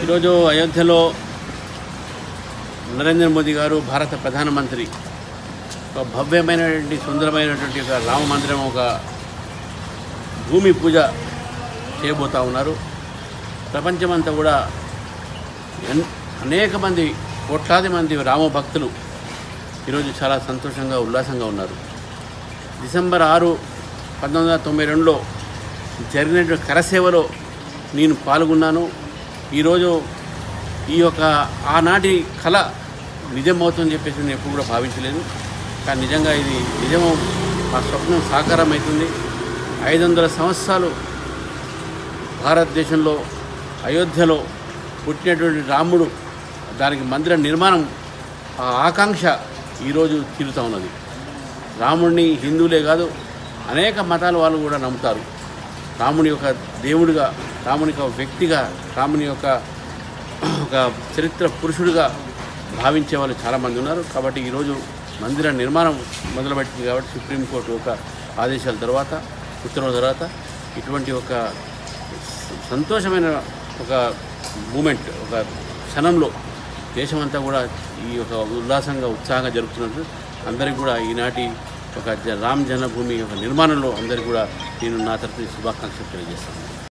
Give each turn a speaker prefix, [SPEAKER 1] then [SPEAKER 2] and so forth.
[SPEAKER 1] ఈరోజు అయోధ్యలో నరేంద్ర మోదీ గారు భారత ప్రధానమంత్రి ఒక భవ్యమైనటువంటి సుందరమైనటువంటి ఒక రామ మందిరం ఒక భూమి పూజ చేయబోతా ఉన్నారు ప్రపంచమంతా కూడా ఎన్- అనేక మంది కోట్లాది మంది రామ భక్తులు ఈరోజు చాలా సంతోషంగా ఉల్లాసంగా ఉన్నారు డిసెంబర్ ఆరు పంతొమ్మిది వందల తొంభై రెండులో జరిగినటువంటి కరసేవలో నేను పాల్గొన్నాను ఈరోజు ఈ యొక్క ఆనాటి కళ నిజమవుతుందని చెప్పేసి నేను ఎప్పుడు కూడా భావించలేదు కానీ నిజంగా ఇది నిజము ఆ స్వప్నం సాకారం అవుతుంది ఐదు వందల సంవత్సరాలు భారతదేశంలో అయోధ్యలో పుట్టినటువంటి రాముడు దానికి మందిర నిర్మాణం ఆ ఆకాంక్ష ఈరోజు తీరుతా ఉన్నది రాముడిని హిందువులే కాదు అనేక మతాల వాళ్ళు కూడా నమ్ముతారు రాముని యొక్క దేవుడిగా రాముని యొక్క వ్యక్తిగా రాముని యొక్క ఒక చరిత్ర పురుషుడిగా భావించే వాళ్ళు చాలామంది ఉన్నారు కాబట్టి ఈరోజు మందిర నిర్మాణం మొదలుపెట్టింది కాబట్టి సుప్రీంకోర్టు ఒక ఆదేశాల తర్వాత ఉత్తర్వుల తర్వాత ఇటువంటి ఒక స- సంతోషమైన ఒక మూమెంట్ ఒక క్షణంలో దేశమంతా కూడా ఈ యొక్క ఉల్లాసంగా ఉత్సాహంగా జరుపుతున్నట్టు అందరికీ కూడా ఈనాటి ఒక జ- రామ్ జన్మభూమి యొక్క నిర్మాణంలో అందరికీ కూడా నేను నా తరఫు శుభాకాంక్షలు తెలియజేస్తాను